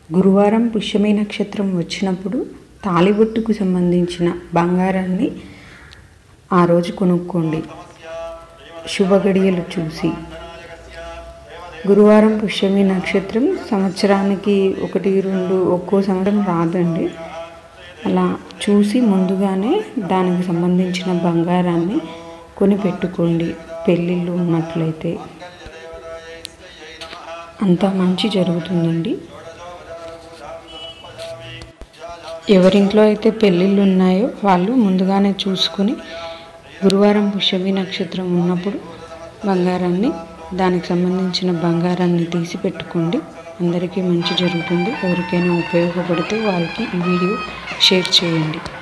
గురువారం పుష్యమి నక్షత్రం వచ్చినప్పుడు తాళిబొట్టుకు సంబంధించిన బంగారాన్ని ఆ రోజు కొనుక్కోండి శుభగడియలు చూసి గురువారం పుష్యమి నక్షత్రం సంవత్సరానికి ఒకటి రెండు ఒక్కో సంవత్సరం రాదండి అలా చూసి ముందుగానే దానికి సంబంధించిన బంగారాన్ని కొని పెట్టుకోండి పెళ్ళిళ్ళు ఉన్నట్లయితే అంత మంచి జరుగుతుందండి ఎవరింట్లో అయితే పెళ్ళిళ్ళు ఉన్నాయో వాళ్ళు ముందుగానే చూసుకుని గురువారం పుష్యమి నక్షత్రం ఉన్నప్పుడు బంగారాన్ని దానికి సంబంధించిన బంగారాన్ని తీసి పెట్టుకోండి అందరికీ మంచి జరుగుతుంది ఎవరికైనా ఉపయోగపడితే వాళ్ళకి ఈ వీడియో షేర్ చేయండి